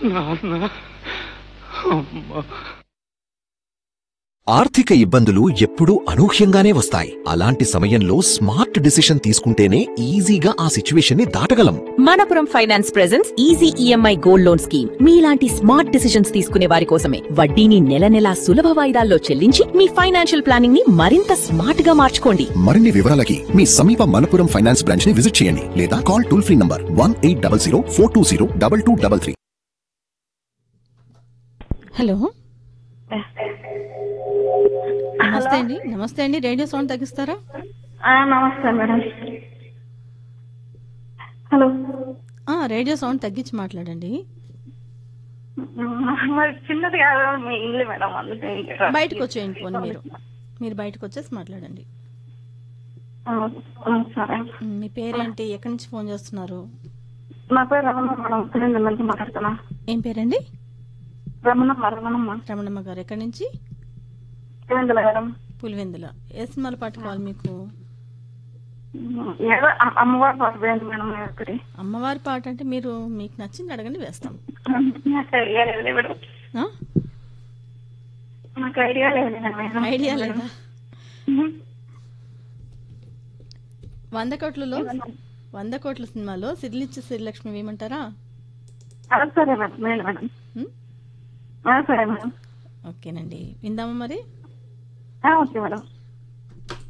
నాన్న అమ్మ ఆర్థిక ఇబ్బందులు ఎప్పుడూ అనూహ్యంగానే వస్తాయి అలాంటి సమయంలో స్మార్ట్ డిసిషన్ తీసుకుంటేనే ఈజీగా ఆ సిచ్యువేషన్ ని దాటగలం Manappuram Finance presents easy EMI gold loan scheme మీలాంటి స్మార్ట్ డిసిషన్స్ తీసుకునే వారి కోసమే వడ్డీని నెల నెలా సులభ వాయిదాల్లో చెల్లించి మీ ఫైనాన్షియల్ ప్లానింగ్ ని మరింత స్మార్ట్ గా మార్చుకోండి మరిన్ని వివరాలకి మీ సమీప మనపురం ఫైనాన్స్ బ్రాంచ్ ని విజిట్ చేయండి లేదా call toll free number one eight double zero four two zero double two double three hello నమస్తే అండి నమస్తే అండి రేడియో సౌండ్ తగ్గిస్తారా ఆ, నమస్తే మేడం హలో ఆ, రేడియో సౌండ్ తగ్గించి మాట్లాడండి మరి చిన్నది కాదు మీ ఇల్లు మేడం అందుకే ఇంకా బయటకు వచ్చేయండి పోనీ మీరు మీరు బయటకు వచ్చేసి మాట్లాడండి ఆ, ఆ, సరే ఉమ్, మీ పేరేంటి ఎక్కడి నుంచి ఫోన్ చేస్తున్నారు నా పేరు రమణ మేడం పులిందల నుంచి మాట్లాడుతున్నా ఏం పేరండి రమణమ్మ రమణమ్మ రమణమ్మ గారు ఎక్కడి నుంచి పులిందల మేడం పులివెందుల ఏ సినిమాల పాట కావాలి మీకు ఏదో అ- అమ్మవారి పాట పోయింది మేడం నేను ఒకటి అమ్మవారి పాట అంటే మీరు మీకు నచ్చింది అడగండి వేస్తాం నాకు ఐడియా లేదు మేడం ఆ? నాకు ఐడియా లేదు మేడం ఐడియా లేదా వంద కోట్లలో వంద కోట్ల సినిమాలో సిరిలిచ్చి శ్రీలక్ష్మి వేయమంటారా ఆ, సరే మేడం మేడం మేడం ఉమ్, ఆ, సరే మేడం ఓకేనండి విందామా మరి ఆ, ఓకే మేడం